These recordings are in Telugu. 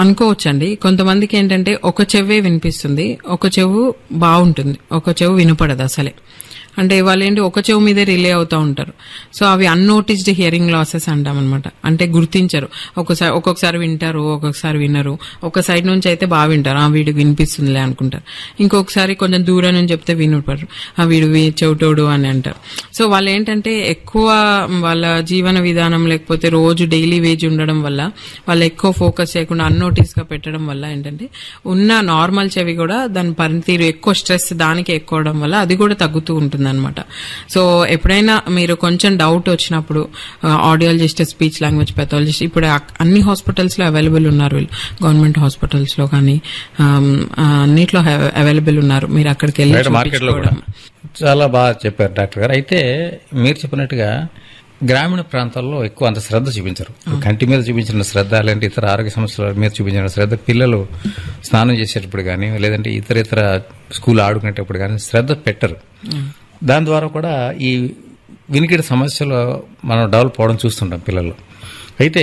అనుకోవచ్చండి కొంతమందికి ఏంటంటే ఒక చెవే వినిపిస్తుంది ఒక చెవు బాగుంటుంది ఒక చెవు వినపడదు అసలే అంటే వాళ్ళు ఏంటి ఒక చెవు మీదే రిలే అవుతూ ఉంటారు సో అవి అన్నోటిస్డ్ హియరింగ్ లాసెస్ అంటాం అనమాట అంటే గుర్తించరు ఒకసారి ఒక్కొక్కసారి వింటారు ఒక్కొక్కసారి వినరు ఒక సైడ్ నుంచి అయితే బాగా వింటారు ఆ వీడికి వినిపిస్తుందిలే అనుకుంటారు ఇంకొకసారి కొంచెం దూరం నుంచి చెప్తే వినపడరు ఆ వీడు వి- చెవిటోడు అని అంటారు సో వాళ్ళు ఏంటంటే ఎక్కువ వాళ్ళ జీవన విధానం లేకపోతే రోజు డైలీ వేజ్ ఉండడం వల్ల వాళ్ళు ఎక్కువ ఫోకస్ చేయకుండా అన్నోటీస్ గా పెట్టడం వల్ల ఏంటంటే ఉన్న నార్మల్ చెవి కూడా దాని పనితీరు ఎక్కువ స్ట్రెస్ దానికి ఎక్కువ అవడం వల్ల అది కూడా తగ్గుతూ ఉంటుంది అనమాట సో ఎప్పుడైనా మీరు కొంచెం డౌట్ వచ్చినప్పుడు ఆడియాలజిస్ట్ స్పీచ్ లాంగ్వేజ్ పెథాలజిస్ట్ ఇప్పుడు అక్- అన్ని హాస్పిటల్స్ లో అవైలబుల్ ఉన్నారు వీళ్ళు గవర్నమెంట్ హాస్పిటల్స్ లో కానీ ఆమ్, ఆ, అన్నిట్లో అవైలబుల్ ఉన్నారు మీరు అక్కడికి వెళ్ళి బయట మార్కెట్లో కూడా చూపించుకోవడం. చాలా బాగా చెప్పారు డాక్టర్ గారు అయితే మీరు చెప్పినట్టుగా గ్రామీణ ప్రాంతాల్లో ఎక్కువ అంత శ్రద్ధ చూపించరు కంటి మీద చూపించిన శ్రద్ధ లేదంటే ఇతర ఆరోగ్య సమస్యల మీద చూపించిన శ్రద్ధ పిల్లలు స్నానం చేసేటప్పుడు కానీ లేదంటే ఇతర ఇతర స్కూల్ ఆడుకునేటప్పుడు కానీ శ్రద్ధ పెట్టరు దాని ద్వారా కూడా ఈ వినికిడి సమస్యలు మనం డెవలప్ అవడం చూస్తుంటాం పిల్లల్లో అయితే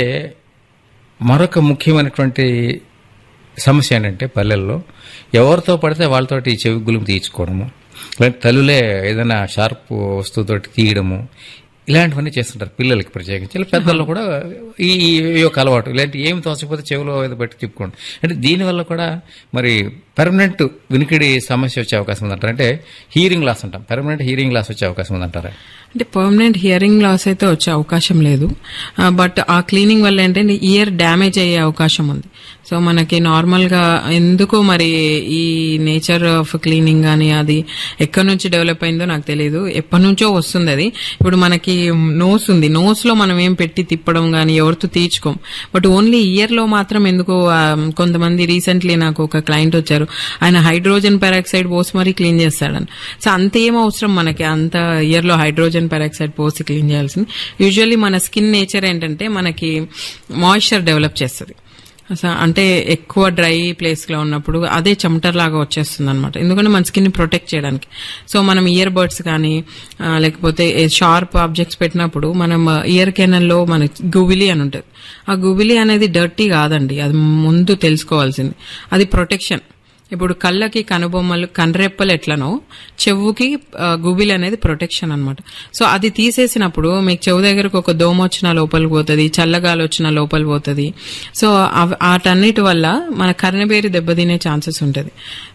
మరొక ముఖ్యమైనటువంటి సమస్య ఏంటంటే పల్లెల్లో ఎవరితో పడితే వాళ్ళతోటి చెవి గులుము తీయించుకోవడము లేదంటే తల్లులే ఏదైనా షార్ప్ వస్తువుతోటి తీయడము ఇలాంటివన్నీ చేస్తుంటారు పిల్లలకి ప్రత్యేకించి ఇలా పెద్దల్లో కూడా ఈ ఈ యొక్క అలవాటు ఇలాంటి ఏమి తోచకపోతే చెవిలో ఏదో పెట్టి తిప్పుకోండి అంటే దీనివల్ల కూడా మరి పెర్మనెంట్ వినికిడి సమస్య వచ్చే అవకాశం ఉందంటారు అంటే హీరింగ్ లాస్ అంటాం పెర్మనెంట్ హీరింగ్ లాస్ వచ్చే అవకాశం ఉందంటారా అంటే పర్మనెంట్ హియరింగ్ లాస్ అయితే వచ్చే అవకాశం లేదు బట్ ఆ క్లీనింగ్ వల్ల ఏంటంటే ఇయర్ డ్యామేజ్ అయ్యే అవకాశం ఉంది సో మనకి నార్మల్ గా ఎందుకో మరి ఈ నేచర్ ఆఫ్ క్లీనింగ్ కానీ అది ఎక్కడి నుంచి డెవలప్ అయిందో నాకు తెలియదు ఎప్పటి నుంచో వస్తుంది అది ఇప్పుడు మనకి నోస్ ఉంది నోస్ లో మనం ఏం పెట్టి తిప్పడం కానీ ఎవరితో తీర్చుకోం బట్ ఓన్లీ ఇయర్ లో మాత్రం ఎందుకో ఆ, కొంతమంది రీసెంట్లీ నాకు ఒక క్లయింట్ వచ్చారు ఆయన హైడ్రోజన్ పెరాక్సైడ్ పోసి మరీ క్లీన్ చేస్తాడని సో అంత ఏం అవసరం మనకి అంత ఇయర్ లో హైడ్రోజన్ పెరాక్సైడ్ పోసి క్లీన్ చేయాల్సింది యూజువల్లీ మన స్కిన్ నేచర్ ఏంటంటే మనకి మాయిశ్చర్ డెవలప్ చేస్తుంది అస- అంటే ఎక్కువ డ్రై ప్లేస్ లో ఉన్నప్పుడు అదే చెమటర్ లాగా వచ్చేస్తుంది అనమాట ఎందుకంటే మన స్కిన్ ని ప్రొటెక్ట్ చేయడానికి సో మనం ఇయర్ బర్డ్స్ కానీ ఆ, లేకపోతే షార్ప్ ఆబ్జెక్ట్స్ పెట్టినప్పుడు మనం ఇయర్ కెనల్లో మన గుబిలి అని ఉంటుంది ఆ గుబిలి అనేది డర్టీ కాదండి అది ముందు తెలుసుకోవాల్సింది అది ప్రొటెక్షన్ ఇప్పుడు కళ్ళకి కనుబొమ్మలు కనరెప్పలు ఎట్లనో చెవుకి ఆ, గుబిలి అనేది ప్రొటెక్షన్ అన్నమాట సో అది తీసేసినప్పుడు మీకు చెవు దగ్గరకు ఒక దోమ వచ్చిన లోపలికి పోతుంది చల్లగాలి వచ్చిన లోపలికి పోతుంది సో అవ- వాటన్నిటి వల్ల మన కర్ణబేరి దెబ్బతినే ఛాన్సెస్ ఉంటుంది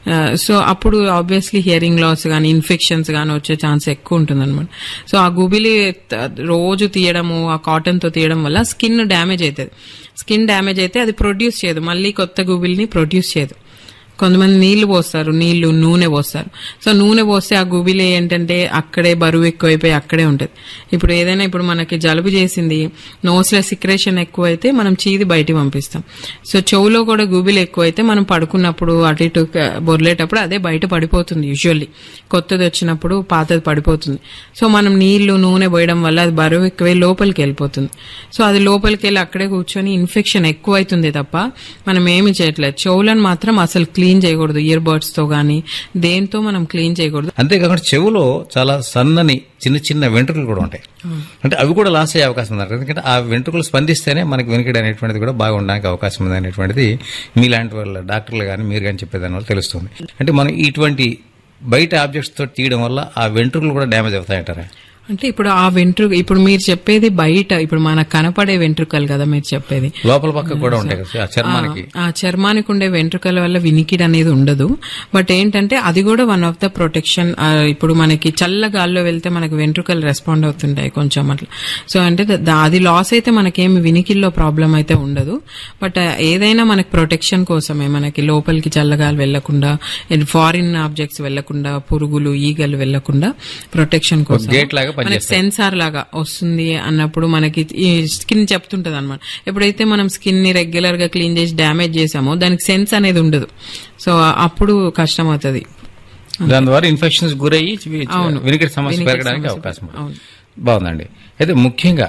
సో అప్పుడు ఆబ్వియస్లీ హియరింగ్ లాస్ కానీ ఇన్ఫెక్షన్స్ కానీ వచ్చే ఛాన్స్ ఎక్కువ ఉంటుంది అనమాట సో ఆ గుబిలి త- రోజు తీయడము ఆ కాటన్ తో తీయడం వల్ల స్కిన్ డ్యామేజ్ అవుతుంది స్కిన్ డ్యామేజ్ అయితే అది ప్రొడ్యూస్ చేయదు మళ్ళీ కొత్త గుబిల్ని ప్రొడ్యూస్ చేయదు కొంతమంది నీళ్లు పోస్తారు నీళ్లు నూనె పోస్తారు సో నూనె పోస్తే ఆ గుబిలి ఏంటంటే అక్కడే బరువు ఎక్కువైపోయి అక్కడే ఉంటుంది ఇప్పుడు ఏదైనా ఇప్పుడు మనకి జలుబు చేసింది నోస్లో సిక్రేషన్ ఎక్కువైతే మనం చీది బయటికి పంపిస్తాం సో చెవులో కూడా గుబిలి ఎక్కువైతే మనం పడుకున్నప్పుడు అటు ఇటు క- బొర్లేటప్పుడు అదే బయట పడిపోతుంది యూజువల్లీ కొత్తది వచ్చినప్పుడు పాతది పడిపోతుంది సో మనం నీళ్లు నూనె పోయడం వల్ల అది బరువు ఎక్కువై లోపలికి వెళ్ళిపోతుంది సో అది లోపలికి వెళ్ళి అక్కడే కూర్చొని ఇన్ఫెక్షన్ ఎక్కువ అవుతుంది తప్ప మనం ఏమి చేయట్లేదు చెవులను మాత్రం అసలు క్లీన్ చేయకూడదు ఇయర్ బర్డ్స్ తో గానీ దేంతో మనం క్లీన్ చేయకూడదు అంతేకాకుండా చెవులో చాలా సన్నని చిన్న చిన్న వెంట్రుకలు కూడా ఉంటాయి అంటే అవి కూడా లాస్ అయ్యే అవకాశం ఉంది ఎందుకంటే ఆ వెంట్రుకలు స్పందిస్తేనే మనకి వెనుకడి అనేటువంటిది కూడా బాగా ఉండడానికి అవకాశం ఉంది అనేటువంటిది మీలాంటి వాళ్ళ డాక్టర్లు కానీ మీరు కానీ చెప్పేదాని వల్ల తెలుస్తుంది అంటే మనం ఇటువంటి బయట ఆబ్జెక్ట్స్ తో తీయడం వల్ల ఆ వెంట్రుకలు కూడా డ్యామేజ్ అవుతాయంటారా అంటే ఇప్పుడు ఆ వెంట్రుక ఇప్పుడు మీరు చెప్పేది బయట ఇప్పుడు మనకు కనపడే వెంట్రుకలు కదా మీరు చెప్పేది లోపల పక్క కూడా ఉంటాయి కదా ఆ చర్మానికి ఆ చర్మానికి ఉండే వెంట్రుకల వల్ల వినికిడి అనేది ఉండదు బట్ ఏంటంటే అది కూడా వన్ ఆఫ్ ద ప్రొటెక్షన్ ఇప్పుడు మనకి చల్ల గాల్లో వెళ్తే మనకి వెంట్రుకలు రెస్పాండ్ అవుతుంటాయి కొంచెం అట్లా సో అంటే ద- అది లాస్ అయితే మనకేమి వినికిల్లో ప్రాబ్లం అయితే ఉండదు బట్ ఏదైనా మనకి ప్రొటెక్షన్ కోసమే మనకి లోపలికి చల్లగాలి వెళ్లకుండా ఫారిన్ ఆబ్జెక్ట్స్ వెళ్లకుండా పురుగులు ఈగలు వెళ్లకుండా ప్రొటెక్షన్ కోసం గేట్ లాగా మనకి పనిచేస్తాయి సెన్సార్ లాగా వస్తుంది అన్నప్పుడు మనకి ఈ స్కిన్ చెప్తుంటది అనమాట ఎప్పుడైతే మనం స్కిన్ ని రెగ్యులర్ గా క్లీన్ చేసి డ్యామేజ్ చేసామో దానికి సెన్స్ అనేది ఉండదు సో అప్పుడు కష్టం అవుతుంది దాని ద్వారా ఇన్ఫెక్షన్స్ గురయ్యి వి- అవును. వినికిడి సమస్య వినికిడి పెరగడానికి సమస్య అవకాశం ఉంది. అవును. బాగుందండి అయితే ముఖ్యంగా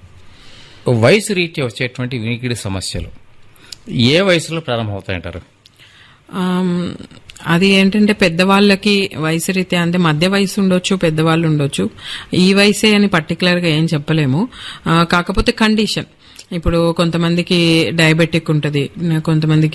వయసు రీత్యా వచ్చేటువంటి వినికిడి సమస్యలు ఏ వయసులో ప్రారంభమవుతాయంటారు ఆమ్, అది ఏంటంటే పెద్దవాళ్ళకి వయసు రీత్యా అంటే మధ్య వయసు ఉండొచ్చు పెద్దవాళ్ళు ఉండొచ్చు ఈ వయసే అని పర్టికులర్ గా ఏం చెప్పలేము ఆ, కాకపోతే కండిషన్ ఇప్పుడు కొంతమందికి డయాబెటిక్ ఉంటది కొంతమందికి